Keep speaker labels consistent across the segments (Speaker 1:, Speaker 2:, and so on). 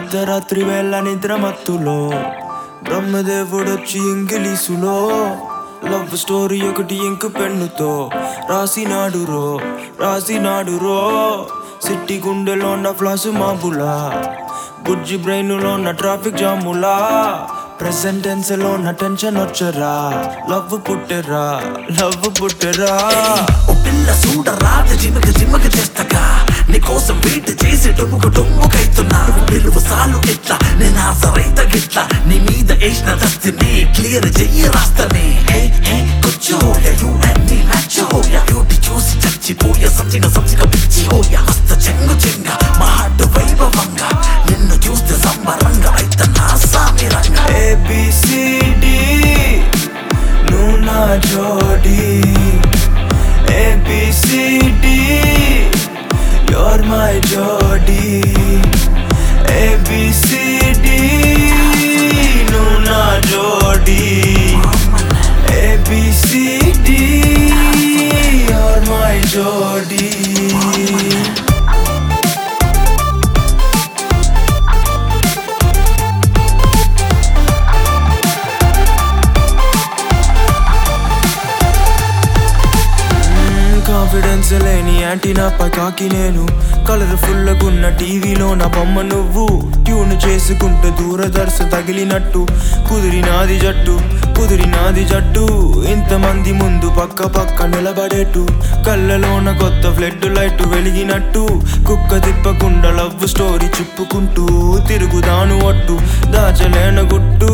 Speaker 1: అర్ధరాత్రి వేళ నిద్ర మత్తులో బ్రహ్మదేవుడొచ్చి ఇంగిలీసులో లవ్ స్టోరీ ఒకటి ఇంకు పెన్నుతో రాసినాడు రో రాసినాడు రో సిట్టి గుండెలో ఉన్న ఫ్లాసు మాబులా బుజ్జి బ్రెయిన్లో ఉన్న ట్రాఫిక్ జాములా ప్రెసెంట్ టెన్స్ లో ఉన్న టెన్షన్ వచ్చరా లవ్ పుట్టరా లవ్ పుట్టరా
Speaker 2: ఓ పిల్ల చూడరాదు జిమక జిమక చేస్తగా నీకోసం వెయిట్ చేసి డుమ్ముకు డుమ్ముకైతున్నా పిలువు సాలు ఇట్లా నేను ఆసరైత గిట్లా నీ మీద వేసిన దస్తిని క్లియర్ చెయ్యి రాస్తని హే హే కూర్చోయ యు అండ్ మీ మ్యాచ్ హోయ బ్యూటీ చూసి చచ్చిపోయ సంచిక సంచిక పిచ్చి హోయ హస్త చెంగు చెంగ మా హార్ట్ వైభవంగా నిన్ను చూస్తే సంబరంగా అయితే నా సామిరంగా
Speaker 1: ఏబిసిడి నువ్వు నా జోడి ఏబిసిడి యోర్ మై జోడి ఏబిసిడి నువ్వు నా జోడి ఏబిసిడి యోర్ మై జోడి కాన్ఫిడెన్స్ లేని యాంటీనా పకాకి నేను కలర్ఫుల్ గున్న టీవీలో నా బొమ్మ నువ్వు ట్యూన్ చేసుకుంటూ దూరదర్శ తగిలినట్టు కుదిరినాది జట్టు కుదిరినాది జట్టు ఇంతమంది ముందు పక్క పక్క నిలబడేట్టు కళ్ళలోన కొత్త ఫ్లడ్ లైట్ వెలిగినట్టు కుక్క తిప్పకుండా లవ్ స్టోరీ చెప్పుకుంటూ తిరుగుదాను ఒట్టు దాచలేన గుట్టు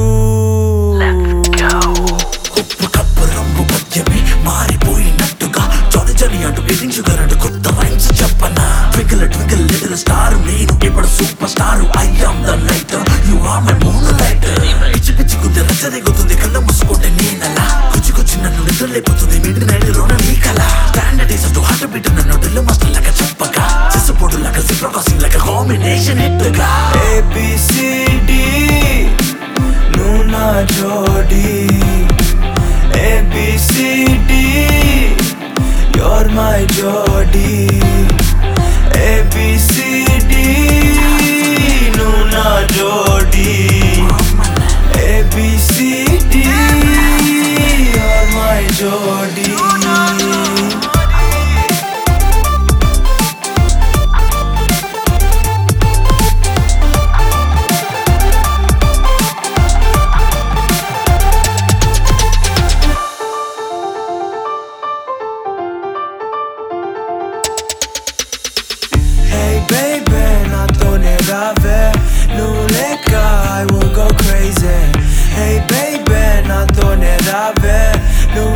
Speaker 2: ఉప్పు కప్పు రంగు పద్యమే మారిపోయినట్టుగా జొని జని అటు ఎదించుగలడు కొత్త రైన్స్ చెప్పనా ట్వింకిల్ ట్వింకిల్ లిటిల్ స్టార్ నేను ఇప్పుడు super star I am the light you are my moonlight పిచ్చి పిచ్చి గుద్ది రచ్చరేగుతుంది కళ్ళ మూసుకుంటే నేనలా కుచి కుచి నన్ను నిద్రలేపుతుంది మిడ్ నైట్ లోన నీ కల standard is to heartbeat నన్ను ఢిల్లు మాస్టర్ లాగా చెప్పగా సిసపోటు లాగా సిప్రకాసింగ్ లాగా కాంబినేషన్ ఎట్టుగా
Speaker 1: ABCD నువ్వు నా జోడి ABCD you're my జోడి ABCD నువ్వు నా జోడి ABCD you're my జోడి Hey baby, నాతోనే రావే నువ్వు లేక I will go crazy Hey baby, నాతోనే రావే నువ్వు